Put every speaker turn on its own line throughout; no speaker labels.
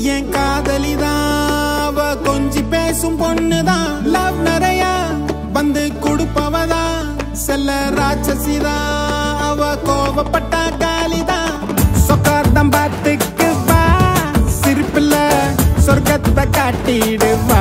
என் காதலிதான் அவ கொஞ்சி பேசும் பொண்ணுதான் லவ் நிறைய வந்து கொடுப்பவதான் செல்ல ராட்சசிதான் அவ கோவப்பட்ட காலிதான் சொக்கார்தம் பார்த்துக்கு வா சிரிப்புல சொர்க்கத்தை காட்டிடுவா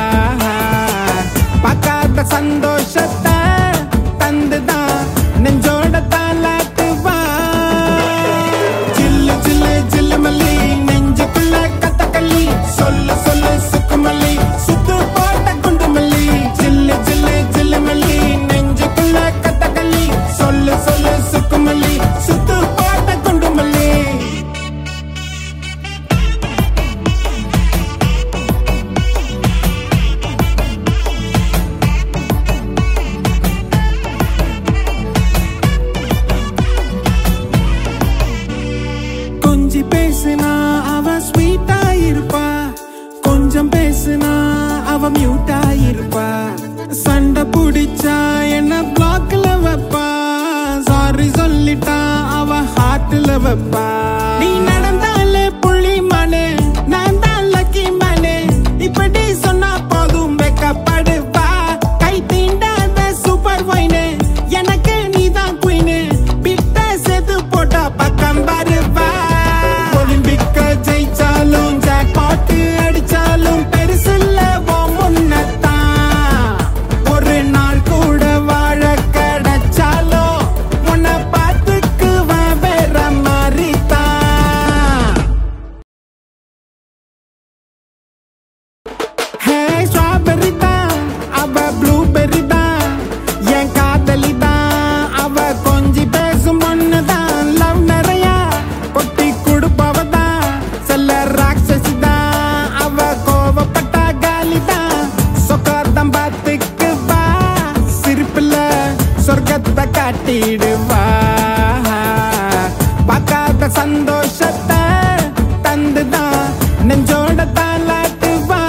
பார்க்காத சந்தோஷத்தை தந்துதான் நெஞ்சோட தாலாட்டுவா ஜில்லு ஜில்லு ஜில்லு மல்லி நெஞ்சுக்குள்ள கத்தக்கல்லி சொல்லு சொல்லு சுக்குமல்லி சுத்து போட்ட குண்டு மல்லி ஜில்லு ஜில்லு ஜில்லு மல்லி நெஞ்சுக்குள்ள கத்தக்கல்லி சொல்லு சொல்லு சுக்குமல்லி சுத்து போட்ட குண்டு மல்லி கொஞ்சி பேசுனா அவ ஸ்வீட்டா இருப்பா கொஞ்சம் பேசுனா அவ மியூட்டா இருப்பா சண்டை புடிச்சா என்ன பிளாக்ல வைப்பா சாரி சொல்லிட்டா அவ ஹார்ட்ல வைப்பா நீ நடந்தாலே புள்ளி மானே நான் தான் லக்கி மானே இப்படி சொன்னா போதும் வெக்கப்படுவா கை தீண்டாத சூப்பர் வைனே எனக்கு நீதான் குயினு பிட்ட செது போட்டா பக்கம் வருவா ஒலிம்பிக்க ஜெயிச்சாலும் ஜாக் பாட்டு அடிச்சாலும் பெருசில்ல ஓ முன்னத்தான் ஒரு நாள் கூட வாழ கிடைச்சாலும் உன்னை பார்த்துக்குவேன் வேற மாதிரி தான் ஹே ஸ்ட்ராபெர்ரி தான் அவ ப்ளூபெர்ரி தான் என் காதலி தான் அவ கொஞ்சி பேசும் பொண்ணு தான் லவ் நிறைய கொட்டி கொடுப்பவ தான் செல்ல ராட்சசி தான் அவ கோவப்பட்ட காலி தான் சொக்கார்தம் பார்த்துக்கு வா சிரிப்புல சொர்க்கத்தை காட்டிடுவா பார்க்காத சந்தோஷத்தை தந்துதான் நெஞ்சோட தாலாட்டுவா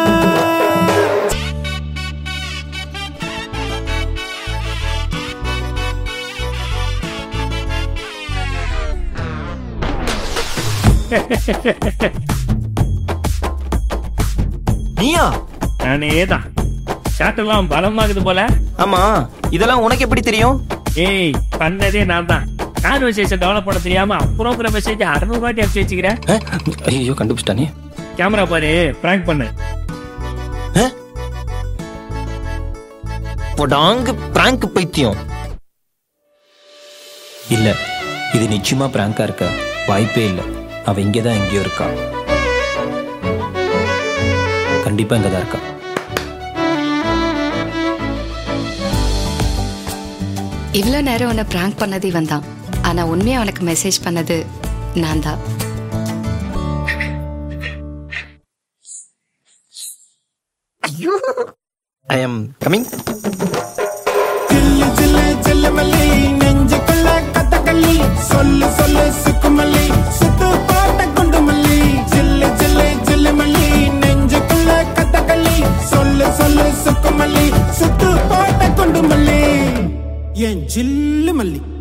நீயா
நானே தான் ஷாட்டெல்லாம் பலமாகுது போல
ஆமா இதெல்லாம் உனக்கு எப்படி தெரியும்
ஏய் பண்ணதே நான் தான் கான்வர்சேஷன் டெவலப் பண்ண தெரியாம அப்புறம் மெசேஜ் அறுநூறு வாட்டி அனுப்பிச்சு வச்சுக்கிறேன்
ஐயோ கண்டுபிடிச்சிட்டானே
கேமரா பாரு பிராங்க் பண்ணு
பொடாங்கு பிராங்க் பைத்தியம் இல்ல இது நிச்சயமா பிராங்கா இருக்க வாய்ப்பே இல்ல அவ இங்கதான் எங்கேயோ இருக்கா கண்டிப்பா இங்கதான் இருக்கா
இவ்வளோ நேரம் உன்னை பிராங்க் பண்ணது இவன் தான் ஆனா உண்மையா உனக்கு மெசேஜ் பண்ணது நான் தான்
ஐ எம் கமிங்
ஜில்லு ஜில்லு ஜில்லு மல்லி நெஞ்சுக்குள்ள கத்தக்கல்லி சொல்லு சொல்லு சுக்குமல்லி சுத்து போட்ட குண்டு மல்லி ஜில்லு ஜில்லு ஜில்லு மல்லி நெஞ்சுக்குள்ள கத்தக்கல்லி சொல்லு சொல்லு சுக்குமல்லி சுத்து போட்ட குண்டு மல்லி என் ஜில்லு மல்லி